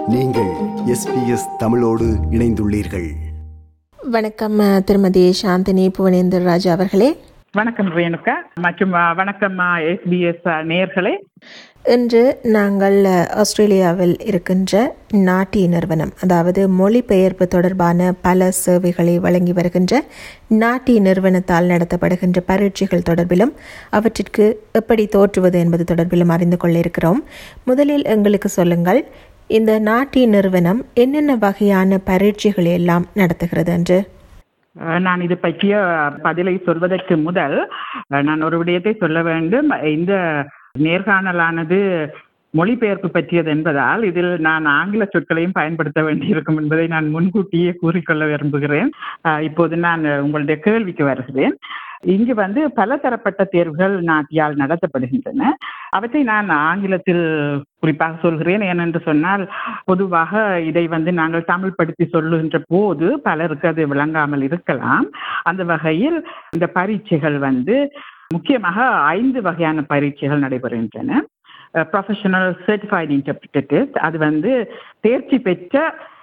நீங்கள் எஸ்பிஎஸ் தமிழோடு இணைந்துள்ளீர்கள் வணக்கம் அஹ், திருமதி சாந்தினி புவனேந்தர் ராஜா அவர்களே வணக்கம் ரேணுகா மற்றும் அஹ், வணக்கம் எஸ்பிஎஸ் நேயர்களே இன்று நாங்கள் அஹ், ஆஸ்திரேலியாவில் இருக்கின்ற நாட்டி நிறுவனம் அதாவது மொழிபெயர்ப்பு தொடர்பான பல சேவைகளை வழங்கி வருகின்ற நாட்டி நிறுவனத்தால் நடத்தப்படுகின்ற பரீட்சைகள் தொடர்பிலும் அவற்றிற்கு எப்படி தோற்றுவது என்பது தொடர்பிலும் அறிந்து கொள்ள இருக்கிறோம் முதலில் எங்களுக்கு சொல்லுங்கள் இந்த நாட்டி நிறுவனம் என்னென்ன வகையான பரீட்சைகளை எல்லாம் நடத்துகிறது என்று அஹ், நான் இது பற்றிய பதிலை சொல்வதற்கு முதல் அஹ், நான் ஒரு விடயத்தை சொல்ல வேண்டும் இந்த நேர்காணலானது மொழிபெயர்ப்பு பற்றியது என்பதால் இதில் நான் ஆங்கில சொற்களையும் பயன்படுத்த வேண்டியிருக்கும் என்பதை நான் முன்கூட்டியே கூறிக்கொள்ள விரும்புகிறேன் அஹ், இப்போது நான் உங்களுடைய கேள்விக்கு வருகிறேன் இங்கு வந்து பலதரப்பட்ட தேர்வுகள் நாட்டியால் நடத்தப்படுகின்றன அவற்றை நான் ஆங்கிலத்தில் குறிப்பாக சொல்கிறேன் ஏனென்று சொன்னால் பொதுவாக இதை வந்து நாங்கள் தமிழ் படுத்தி சொல்லுகின்ற போது பலருக்கு அது விளங்காமல் இருக்கலாம் அந்த வகையில் இந்த பரீட்சைகள் வந்து முக்கியமாக ஐந்து வகையான பரீட்சைகள் நடைபெறுகின்றன ப்ரொஃபஷனல் சர்டிஃபைடு இன்டர்பிரிட்டேட்டிவ் அது வந்து தேர்ச்சி பெற்ற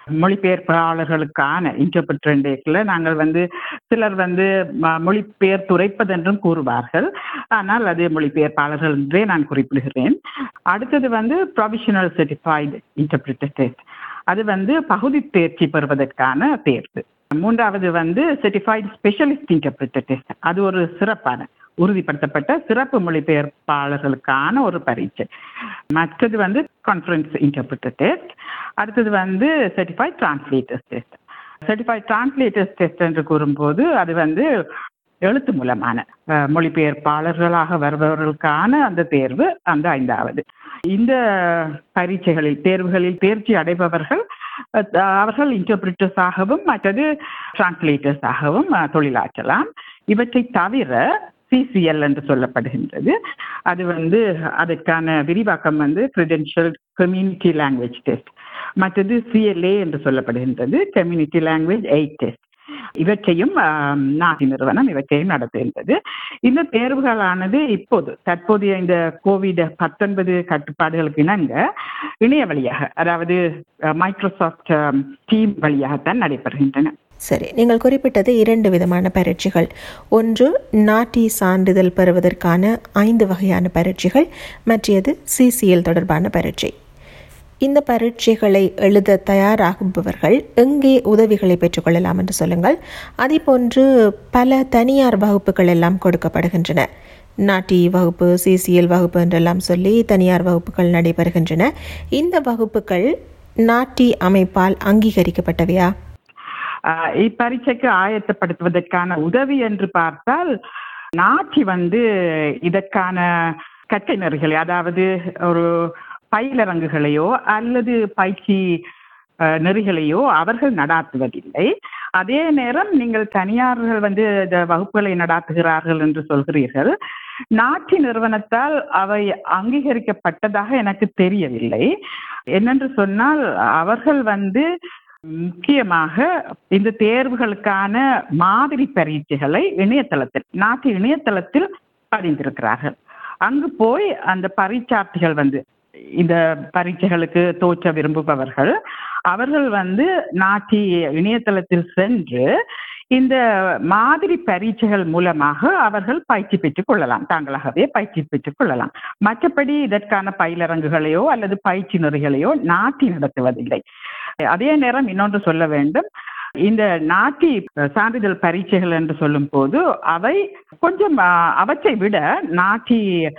மொழிபெயர்ப்பாளர்களுக்கான இன்டர்பிரிட்டேட்டிவ்ல நாங்கள் வந்து சிலர் வந்து ம- மொழிபெயர்த்து உரைப்பதென்றும் கூறுவார்கள் ஆனால் அது மொழிபெயர்ப்பாளர்கள் என்றே நான் குறிப்பிடுகிறேன் அடுத்தது வந்து ப்ரொஃபஷனல் சர்டிஃபைடு இன்டர்பிரிட்டேட்டிவ் அது வந்து பகுதி தேர்ச்சி பெறுவதற்கான தேர்வு மூன்றாவது வந்து சர்டிஃபைடு ஸ்பெஷலிஸ்ட் இன்டர்பிரிட்டேட்டிவ் அது ஒரு சிறப்பான உறுதிப்படுத்தப்பட்ட சிறப்பு மொழிபெயர்ப்பாளர்களுக்கான ஒரு பரீட்சை மற்றது வந்து கான்ஃபரன்ஸ் இன்டர்பிரிட்டர் டெஸ்ட் அடுத்தது வந்து certified translators test certified translators test என்று கூறும்போது அது வந்து எழுத்து மூலமான அஹ், மொழிபெயர்ப்பாளர்களாக வருபவர்களுக்கான அந்த தேர்வு அந்த ஐந்தாவது இந்த பரீட்சைகளில் தேர்வுகளில் தேர்ச்சி அடைபவர்கள் அஹ், அவர்கள் இன்டர்பிரிட்டர்ஸ் ஆகவும் மற்றது டிரான்ஸ்லேட்டர்ஸ் ஆகவும் அஹ், தொழிலாற்றலாம் இவற்றை தவிர சிசிஎல் என்று சொல்லப்படுகின்றது அது வந்து அதற்கான விரிவாக்கம் வந்து கிரெடென்ஷியல் கம்யூனிட்டி லாங்குவேஜ் டெஸ்ட் மற்றது சிஎல்ஏ என்று சொல்லப்படுகின்றது கம்யூனிட்டி லாங்குவேஜ் எயிட் டெஸ்ட் இவற்றையும் ஆம், நாட்டு நிறுவனம் இவற்றையும் நடத்துகின்றது இந்த தேர்வுகளானது இப்போது தற்போதைய இந்த கோவிட் பத்தொன்பது கட்டுப்பாடுகளுக்கு இணங்க இணைய வழியாக அதாவது மைக்ரோசாஃப்ட் டீம் வழியாகத்தான் நடைபெறுகின்றன சரி நீங்கள் குறிப்பிட்டது இரண்டு விதமான பரீட்சைகள் ஒன்று நாட்டி சான்றிதழ் பெறுவதற்கான ஐந்து வகையான பரீட்சைகள் மற்றது சிசிஎல் தொடர்பான பரீட்சை இந்த பரீட்சைகளை எழுத தயாராகுபவர்கள் எங்கே உதவிகளை பெற்றுக்கொள்ளலாம் என்று சொல்லுங்கள் அதேபோன்று பல தனியார் வகுப்புகள் எல்லாம் கொடுக்கப்படுகின்றன நாட்டி வகுப்பு சிசிஎல் வகுப்பு என்றெல்லாம் சொல்லி தனியார் வகுப்புகள் நடைபெறுகின்றன இந்த வகுப்புகள் நாட்டி அமைப்பால் அங்கீகரிக்கப்பட்டவையா ஆஹ் இப்பரீட்சைக்கு ஆயத்தப்படுத்துவதற்கான உதவி என்று பார்த்தால் நாட்டி வந்து இதற்கான கற்கை நெறிகளை அதாவது ஒரு பயிலரங்குகளையோ அல்லது பயிற்சி ஆஹ், நெறிகளையோ அவர்கள் நடாத்துவதில்லை அதே நேரம் நீங்கள் தனியார்கள் வந்து இந்த வகுப்புகளை நடாத்துகிறார்கள் என்று சொல்கிறீர்கள் நாட்டி நிறுவனத்தால் அவை அங்கீகரிக்கப்பட்டதாக எனக்கு தெரியவில்லை என்னென்று சொன்னால் அவர்கள் வந்து முக்கியமாக இந்த தேர்வுகளுக்கான மாதிரி பரீட்சைகளை இணையதளத்தில் நாட்டு இணையதளத்தில் பதிந்திருக்கிறார்கள் அங்கு போய் அந்த பரீட்சார்த்திகள் வந்து இந்த பரீட்சைகளுக்கு தோற்ற விரும்புபவர்கள் அவர்கள் வந்து நாட்டி இணையதளத்தில் சென்று இந்த மாதிரி பரீட்சைகள் மூலமாக அவர்கள் பயிற்சி பெற்றுக் கொள்ளலாம் தாங்களாகவே பயிற்சி பெற்றுக் கொள்ளலாம் மற்றபடி இதற்கான பயிலரங்குகளையோ அல்லது பயிற்சி நெறிகளையோ நாட்டி நடத்துவதில்லை அதே நேரம் இன்னொன்று சொல்ல வேண்டும் இந்த நாட்டி சான்றிதழ் பரீட்சைகள் என்று சொல்லும் போது அவை கொஞ்சம் ஆ, அவற்றை விட நாட்டி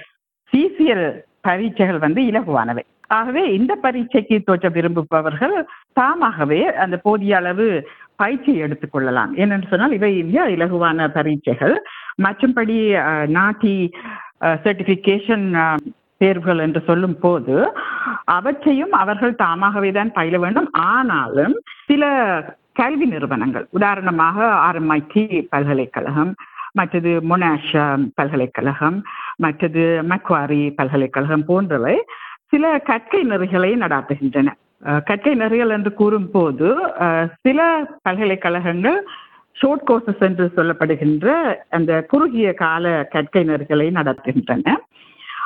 சிசிஎல் பரீட்சைகள் வந்து இலகுவானவை ஆகவே இந்த பரீட்சைக்கு தோற்ற விரும்புபவர்கள் தாமாகவே அந்த போதிய அளவு பயிற்சியை எடுத்துக்கொள்ளலாம் ஏனென்று சொன்னால் இவை மிக இலகுவான பரீட்சைகள் மற்றும்படி ஆ, நாட்டி சர்டிஃபிகேஷன் தேர்வுகள் என்று சொல்லும் போது அவற்றையும் அவர்கள் தாமாகவே தான் பயில வேண்டும் ஆனாலும் சில கல்வி நிறுவனங்கள் உதாரணமாக ஆர்எம்ஐடி பல்கலைக்கழகம் மற்றது மொனாஷ் பல்கலைக்கழகம் மற்றது மக்வாரி பல்கலைக்கழகம் போன்றவை சில கற்கை நெறிகளை நடாத்துகின்றன அஹ், கற்கை நெறிகள் என்று கூறும்போது அஹ், சில பல்கலைக்கழகங்கள் ஷோர்ட் கோர்சஸ் என்று சொல்லப்படுகின்ற அந்த குறுகிய கால கற்கை நெறிகளை நடத்துகின்றன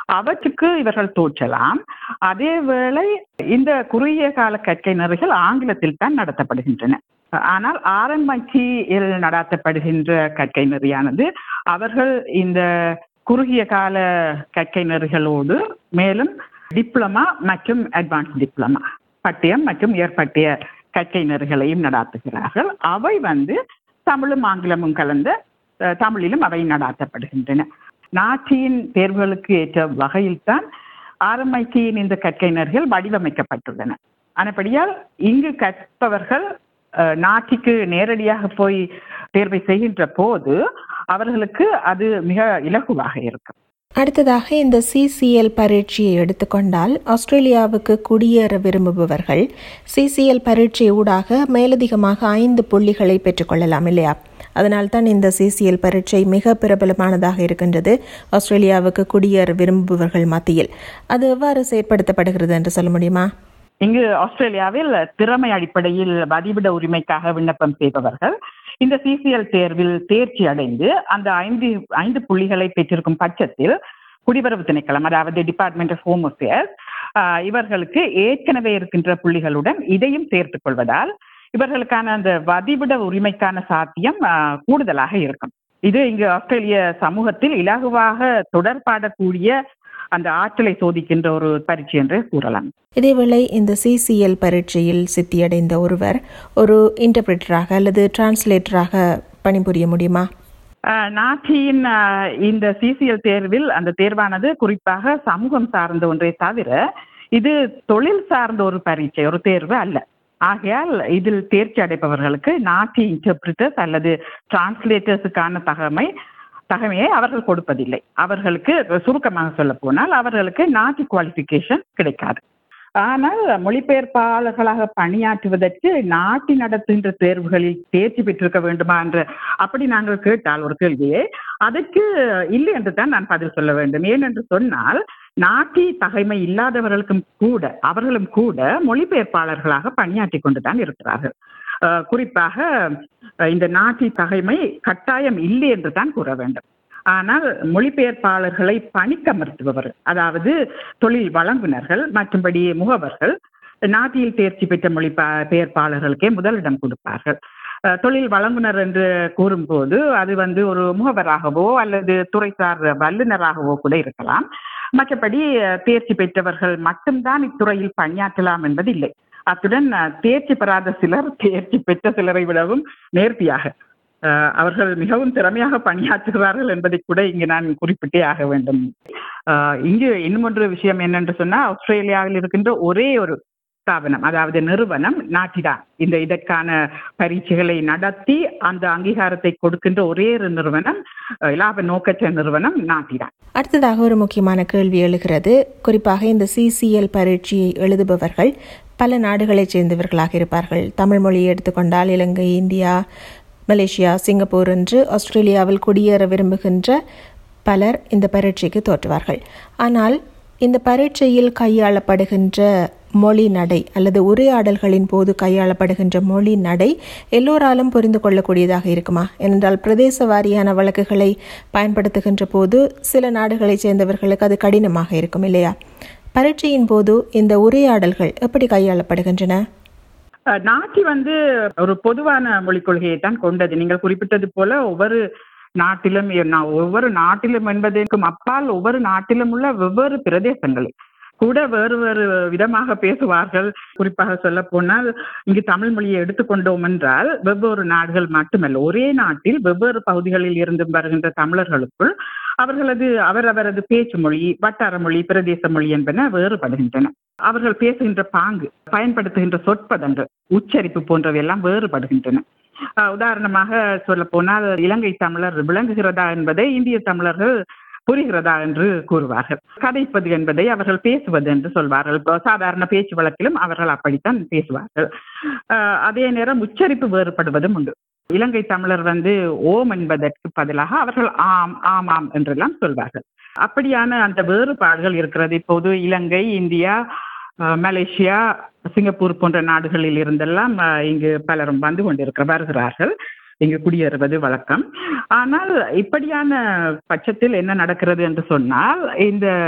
அவற்றுக்கு இவர்கள் தோற்றலாம் அதேவேளை இந்த குறுகிய கால கற்கை நெறிகள் ஆங்கிலத்தில் தான் நடத்தப்படுகின்றன ஆனால் ஆர்எம்ஐடியில் நடத்தப்படுகின்ற கற்கை நெறியானது அவர்கள் இந்த குறுகிய கால கற்கை நெறிகளோடு மேலும் டிப்ளமா மற்றும் அட்வான்ஸ் டிப்ளமா பட்டயம் மற்றும் ஏற்பட்டிய கற்கை நெறிகளையும் நடாத்துகிறார்கள் அவை வந்து தமிழும் ஆங்கிலமும் கலந்த அஹ், தமிழிலும் அவை நடாத்தப்படுகின்றன நாட்டின் தேர்வுகளுக்கு ஏற்ற வகையில்தான் ஆர்எம்ஐடியின் இந்த கற்கை நெறிகள் வடிவமைக்கப்பட்டுள்ளன ஆனபடியால் இங்கு கற்பவர்கள் அஹ், நாட்டிற்கு நேரடியாக போய் தேர்வை செய்கின்ற போது அவர்களுக்கு அது மிக இலகுவாக இருக்கும் அடுத்ததாக இந்த சிசிஎல் பரீட்சையை எடுத்துக்கொண்டால் ஆஸ்திரேலியாவுக்கு குடியேற விரும்புபவர்கள் சிசிஎல் பரீட்சை ஊடாக மேலதிகமாக ஐந்து புள்ளிகளை பெற்றுக்கொள்ளலாம் இல்லையா அதனால்தான் இந்த சிசிஎல் பரீட்சை மிக பிரபலமானதாக இருக்கின்றது ஆஸ்திரேலியாவுக்கு குடியேற விரும்புபவர்கள் மத்தியில் அது எவ்வாறு செயற்படுத்தப்படுகிறது என்று சொல்ல முடியுமா இங்கு ஆஸ்திரேலியாவில் திறமை அடிப்படையில் வதிவிட உரிமைக்காக விண்ணப்பம் செய்பவர்கள் இந்த சிசிஎல் தேர்வில் தேர்ச்சி அடைந்து அந்த ஐந்து ஐந்து புள்ளிகளை பெற்றிருக்கும் பட்சத்தில் குடிவரவு திணைக்களம் அதாவது டிபார்ட்மெண்ட் ஆஃப் ஹோம் அஃபேர்ஸ் இவர்களுக்கு ஏற்கனவே இருக்கின்ற புள்ளிகளுடன் இதையும் சேர்த்துக் கொள்வதால் இவர்களுக்கான அந்த வதிவிட உரிமைக்கான சாத்தியம் ஆஹ், கூடுதலாக இருக்கும் இது இங்கு ஆஸ்திரேலிய சமூகத்தில் இலகுவாக தொடர்பாடக்கூடிய அந்த ஆற்றலை சோதிக்கின்ற ஒரு பரீட்சை என்று கூறலாம் இதேவேளை இந்த சிசிஎல் பரீட்சையில் சித்தியடைந்த ஒருவர் ஒரு இன்டர்பிரிட்டராக அல்லது டிரான்ஸ்லேட்டராக பணிபுரிய முடியுமா ஆஹ் நாட்டின் ஆஹ் இந்த சிசிஎல் தேர்வில் அந்த தேர்வானது குறிப்பாக சமூகம் சார்ந்த ஒன்றை தவிர இது தொழில் சார்ந்த ஒரு பரீட்சை ஒரு தேர்வு அல்ல ஆகையால் இதில் தேர்ச்சி அடைப்பவர்களுக்கு நாட்டு இன்டர்பிரிட்டர்ஸ் அல்லது டிரான்ஸ்லேட்டர்ஸுக்கான தகமை தகமையை அவர்கள் கொடுப்பதில்லை அவர்களுக்கு சுருக்கமாக சொல்ல போனால் அவர்களுக்கு நாட்டு குவாலிஃபிகேஷன் கிடைக்காது ஆனால் மொழிபெயர்ப்பாளர்களாக பணியாற்றுவதற்கு நாட்டி நடத்துகின்ற தேர்வுகளில் தேர்ச்சி பெற்றிருக்க வேண்டுமா என்று அப்படி நாங்கள் கேட்டால் ஒரு கேள்வியை அதற்கு இல்லை என்று தான் நான் பதில் சொல்ல வேண்டும் ஏனென்று சொன்னால் நாட்டி தகைமை இல்லாதவர்களுக்கும் கூட அவர்களும் கூட மொழிபெயர்ப்பாளர்களாக பணியாற்றி கொண்டுதான் இருக்கிறார்கள் அஹ் குறிப்பாக அஹ் இந்த நாட்டி தகைமை கட்டாயம் இல்லை என்று தான் கூற வேண்டும் ஆனால் மொழிபெயர்ப்பாளர்களை பணிக்கமர்த்துபவர்கள் அதாவது தொழில் வழங்குனர்கள் மற்றும்படி முகவர்கள் நாட்டில் தேர்ச்சி பெற்ற மொழி பெயர்ப்பாளர்களுக்கே முதலிடம் கொடுப்பார்கள் அஹ் தொழில் வழங்குனர் என்று கூறும்போது அது வந்து ஒரு முகவராகவோ அல்லது துறைசார் வல்லுநராகவோ கூட இருக்கலாம் மற்றபடி அஹ், தேர்ச்சி பெற்றவர்கள் மட்டும்தான் இத்துறையில் பணியாற்றலாம் என்பது இல்லை அத்துடன் அஹ், தேர்ச்சி பெறாத சிலர் தேர்ச்சி பெற்ற சிலரை விடவும் நேர்த்தியாக அஹ், அவர்கள் மிகவும் திறமையாக பணியாற்றுகிறார்கள் என்பதை கூட இங்கு நான் குறிப்பிட்டே ஆக வேண்டும் அஹ், இங்கு இன்னும் ஒன்று விஷயம் என்னென்று சொன்னால் ஆஸ்திரேலியாவில் இருக்கின்ற ஒரே ஒரு ஸ்தாபனம் அதாவது நிறுவனம் நாட்டிதான் இந்த இதற்கான பரீட்சைகளை நடத்தி அந்த அங்கீகாரத்தை கொடுக்கின்ற ஒரே ஒரு நிறுவனம் அஹ், லாப நோக்கற்ற நிறுவனம் நாட்டிதான் அடுத்ததாக ஒரு முக்கியமான கேள்வி எழுகிறது குறிப்பாக இந்த சிசிஎல் பரீட்சையை எழுதுபவர்கள் பல நாடுகளைச் சேர்ந்தவர்களாக இருப்பார்கள் தமிழ் மொழியை எடுத்துக்கொண்டால் இலங்கை இந்தியா மலேசியா சிங்கப்பூர் என்று ஆஸ்திரேலியாவில் குடியேற விரும்புகின்ற பலர் இந்த பரீட்சைக்கு தோற்றுவார்கள் ஆனால் இந்த பரீட்சையில் கையாளப்படுகின்ற மொழி நடை அல்லது உரையாடல்களின் போது கையாளப்படுகின்ற மொழி நடை எல்லோராலும் புரிந்து கொள்ளக்கூடியதாக இருக்குமா ஏனென்றால் பிரதேச வாரியான வழக்குகளை பயன்படுத்துகின்ற போது சில நாடுகளைச் சேர்ந்தவர்களுக்கு அது கடினமாக இருக்கும் இல்லையா பரீட்சையின் போது இந்த உரையாடல்கள் எப்படி கையாளப்படுகின்றன அஹ், நாட்டி வந்து ஒரு பொதுவான மொழிக் கொள்கையை தான் கொண்டது நீங்கள் குறிப்பிட்டது போல ஒவ்வொரு நாட்டிலும் நான் ஒவ்வொரு நாட்டிலும் என்பதற்கும் அப்பால் ஒவ்வொரு நாட்டிலும் உள்ள வெவ்வேறு பிரதேசங்களில் கூட வேறு வேறு விதமாக பேசுவார்கள் குறிப்பாக சொல்ல போனால் இங்கு தமிழ் மொழியை எடுத்துக்கொண்டோம் என்றால் வெவ்வேறு நாடுகள் மட்டுமல்ல ஒரே நாட்டில் வெவ்வேறு பகுதிகளில் இருந்து வருகின்ற தமிழர்களுக்குள் அவர்களது அவரவரது பேச்சு மொழி வட்டார மொழி பிரதேச மொழி என்பன வேறுபடுகின்றன அவர்கள் பேசுகின்ற பாங்கு பயன்படுத்துகின்ற சொற்பதங்கள் உச்சரிப்பு போன்றவை எல்லாம் வேறுபடுகின்றன அஹ் உதாரணமாக சொல்ல போனால் இலங்கை தமிழர் விளங்குகிறதா என்பதை இந்திய தமிழர்கள் புரிகிறதா என்று கூறுவார்கள் கதைப்பது என்பதை அவர்கள் பேசுவது என்று சொல்வார்கள் இப்போ சாதாரண பேச்சு வழக்கிலும் அவர்கள் அப்படித்தான் பேசுவார்கள் அஹ் அதே நேரம் உச்சரிப்பு வேறுபடுவதும் உண்டு இலங்கை தமிழர் வந்து ஓம் என்பதற்கு பதிலாக அவர்கள் ஆம் ஆமாம் என்றெல்லாம் சொல்வார்கள் அப்படியான அந்த வேறுபாடுகள் இருக்கிறது இப்போது இலங்கை இந்தியா அஹ் மலேசியா சிங்கப்பூர் போன்ற நாடுகளில் இருந்தெல்லாம் அஹ் இங்கு பலரும் வந்து கொண்டிருக்கிற வருகிறார்கள் இங்கு குடியேறுவது வழக்கம் ஆனால் இப்படியான பட்சத்தில் என்ன நடக்கிறது என்று சொன்னால் இந்த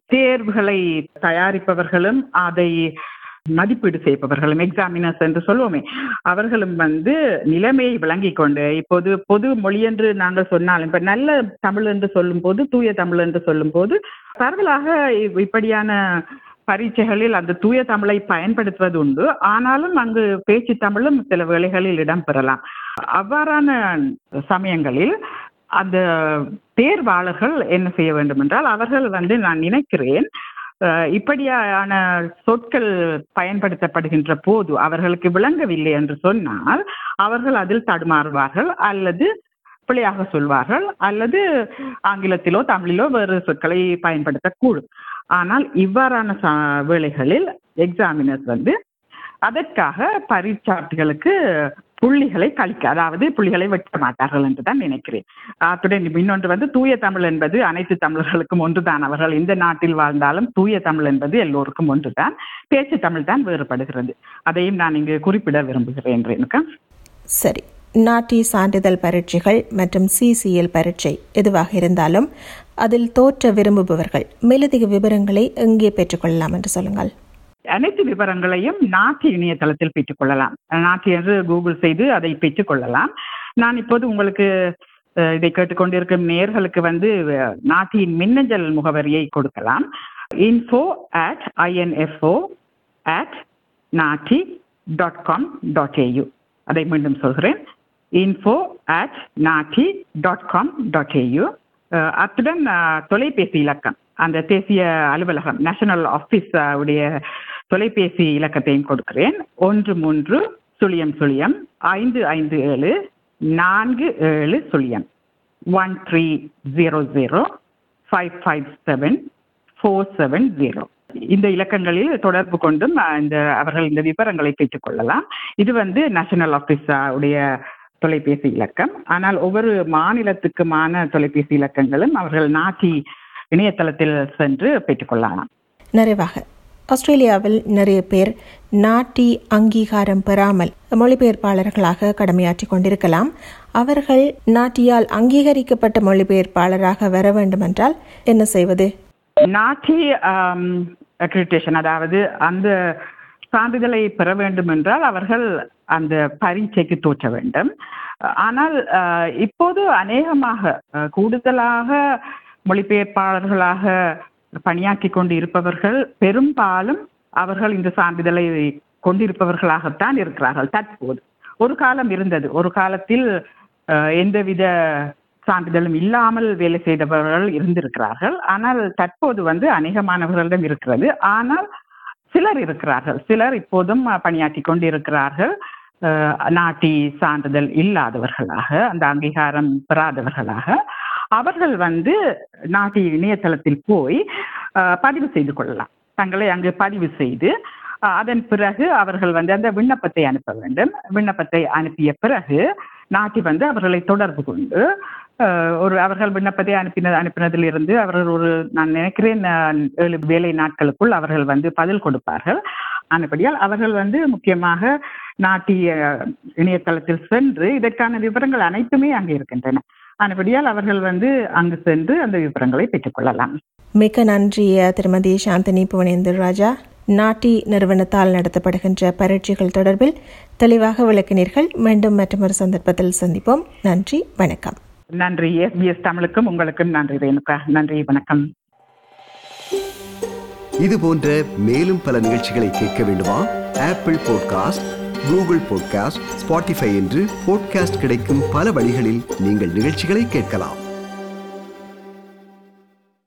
தேர்வுகளை தயாரிப்பவர்களும் அதை மதிப்பீடு செய்பவர்களும் எக்ஸாமினர்ஸ் என்று சொல்லுவோமே அவர்களும் வந்து நிலைமையை விளங்கிக் கொண்டு இப்போது பொது மொழி என்று நாங்கள் சொன்னாலும் இப்ப நல்ல தமிழ் என்று சொல்லும் போது தூய தமிழ் என்று சொல்லும் போது பரவலாக இவ்- இப்படியான பரீட்சைகளில் அந்த தூய தமிழை பயன்படுத்துவது உண்டு ஆனாலும் அங்கு பேச்சு தமிழும் சில வேளைகளில் இடம்பெறலாம் அவ்வாறான சமயங்களில் அந்த தேர்வாளர்கள் என்ன செய்ய வேண்டும் என்றால் அவர்கள் வந்து நான் நினைக்கிறேன் அஹ், இப்படியான சொற்கள் பயன்படுத்தப்படுகின்ற போது அவர்களுக்கு விளங்கவில்லை என்று சொன்னால் அவர்கள் அதில் தடுமாறுவார்கள் அல்லது பிழையாக சொல்வார்கள் அல்லது ஆங்கிலத்திலோ தமிழிலோ வேறு சொற்களை பயன்படுத்தக்கூடும் ஆனால் இவ்வாறான ச- வேளைகளில் எக்ஸாமினர்ஸ் வந்து அதற்காக பரீட்சார்த்திகளுக்கு புள்ளிகளை கழிக்க அதாவது புள்ளிகளை வெட்ட மாட்டார்கள் என்று தான் நினைக்கிறேன் அத்துடன் இன்னொன்று வந்து தூய தமிழ் என்பது அனைத்து தமிழர்களுக்கும் ஒன்றுதான் அவர்கள் எந்த நாட்டில் வாழ்ந்தாலும் தூய தமிழ் என்பது எல்லோருக்கும் ஒன்றுதான் பேச்சு தமிழ் தான் வேறுபடுகிறது அதையும் நான் இங்கு குறிப்பிட விரும்புகிறேன் ரேணுகா சரி நாட்டி சான்றிதழ் பரீட்சைகள் மற்றும் சிசிஎல் பரீட்சை எதுவாக இருந்தாலும் அதில் தோற்ற விரும்புபவர்கள் மேலதிக விவரங்களை எங்கே பெற்றுக்கொள்ளலாம் என்று சொல்லுங்கள் அனைத்து விவரங்களையும் நாட்டு இணையதளத்தில் பெற்றுக்கொள்ளலாம் நாட்டு என்று கூகுள் செய்து அதை பெற்றுக்கொள்ளலாம் நான் இப்போது உங்களுக்கு அஹ், இதை கேட்டுக்கொண்டிருக்கும் நேர்களுக்கு வந்து அஹ், நாட்டின் மின்னஞ்சல் முகவரியை கொடுக்கலாம் info at I N F O at naughty dot com dot A U அதை மீண்டும் சொல்கிறேன் info at naughty dot com dot A U அத்துடன் அஹ், தொலைபேசி இலக்கம் அந்த தேசிய அலுவலகம் நேஷனல் ஆஃபீஸ் உடைய தொலைபேசி இலக்கத்தையும் கொடுக்கிறேன் ஒன்று மூன்று சுழியம் சுழியம் ஐந்து ஐந்து ஏழு நான்கு ஏழு சுழியம் one three zero zero five five seven four seven zero இந்த இலக்கங்களில் தொடர்பு கொண்டும் அஹ், இந்த அவர்கள் இந்த விவரங்களை பெற்றுக்கொள்ளலாம் இது வந்து நேஷனல் ஆஃபீஸ் உடைய தொலைபேசி இலக்கம் ஆனால் ஒவ்வொரு மாநிலத்துக்குமான தொலைபேசி இலக்கங்களும் அவர்கள் நாட்டி இணையதளத்தில் சென்று பெற்றுக்கொள்ளலாம் நிறைவாக ஆஸ்திரேலியாவில் நிறைய பேர் நாட்டி அங்கீகாரம் பெறாமல் மொழிபெயர்ப்பாளர்களாக கடமையாற்றி கொண்டிருக்கலாம் அவர்கள் நாட்டியால் அங்கீகரிக்கப்பட்ட மொழிபெயர்ப்பாளராக வர வேண்டுமென்றால் என்ன செய்வது நாட்டி அக்ரிடேஷன் அதாவது அந்த சான்றிதழை பெற வேண்டும் என்றால் அவர்கள் அந்த பரீட்சைக்கு தோற்ற வேண்டும் ஆனால் அஹ், இப்போது அநேகமாக அஹ், கூடுதலாக மொழிபெயர்ப்பாளர்களாக பணியாற்றி கொண்டு இருப்பவர்கள் பெரும்பாலும் அவர்கள் இந்த சான்றிதழை கொண்டிருப்பவர்களாகத்தான் இருக்கிறார்கள் தற்போது ஒரு காலம் இருந்தது ஒரு காலத்தில் அஹ், எந்தவித சான்றிதழும் இல்லாமல் வேலை செய்தவர்கள் இருந்திருக்கிறார்கள் ஆனால் தற்போது வந்து அநேகமானவர்களிடம் இருக்கிறது ஆனால் சிலர் இருக்கிறார்கள் சிலர் இப்போதும் அஹ், பணியாற்றி கொண்டு இருக்கிறார்கள் அஹ், நாட்டி சான்றிதழ் இல்லாதவர்களாக அந்த அங்கீகாரம் பெறாதவர்களாக அவர்கள் வந்து நாட்டி இணையதளத்தில் போய் அஹ், பதிவு செய்து கொள்ளலாம் தங்களை அங்கு பதிவு செய்து அஹ், அதன் பிறகு அவர்கள் வந்து அந்த விண்ணப்பத்தை அனுப்ப வேண்டும் விண்ணப்பத்தை அனுப்பிய பிறகு நாட்டி வந்து அவர்களை தொடர்பு கொண்டு அஹ், ஒரு அவர்கள் விண்ணப்பத்தை அனுப்பின அனுப்பினதிலிருந்து அவர்கள் ஒரு நான் நினைக்கிறேன் அஹ், ஏழு வேலை நாட்களுக்குள் அவர்கள் வந்து பதில் கொடுப்பார்கள் ஆனபடியால் அவர்கள் வந்து முக்கியமாக நாட்டிய இணையதளத்தில் சென்று இதற்கான விவரங்கள் அனைத்துமே அங்கே இருக்கின்றன ஆனபடியால் அவர்கள் வந்து அங்கு சென்று அந்த விவரங்களை பெற்றுக்கொள்ளலாம் மிக்க நன்றி திருமதி சாந்தினி புவனேந்தர் ராஜா நாட்டி நிறுவனத்தால் நடத்தப்படுகின்ற பரீட்சைகள் தொடர்பில் தெளிவாக விளக்கினீர்கள் மீண்டும் மற்றொரு சந்தர்ப்பத்தில் சந்திப்போம் நன்றி வணக்கம் நன்றி எஸ்பிஎஸ் தமிழுக்கும் உங்களுக்கும் நன்றி ரேணுகா நன்றி வணக்கம் இது போன்ற மேலும் பல நிகழ்ச்சிகளை கேட்க வேண்டுமா Apple podcast Google podcast Spotify என்று பாட்காஸ்ட் கிடைக்கும் பல வழிகளில் நீங்கள் நிகழ்ச்சிகளை கேட்கலாம்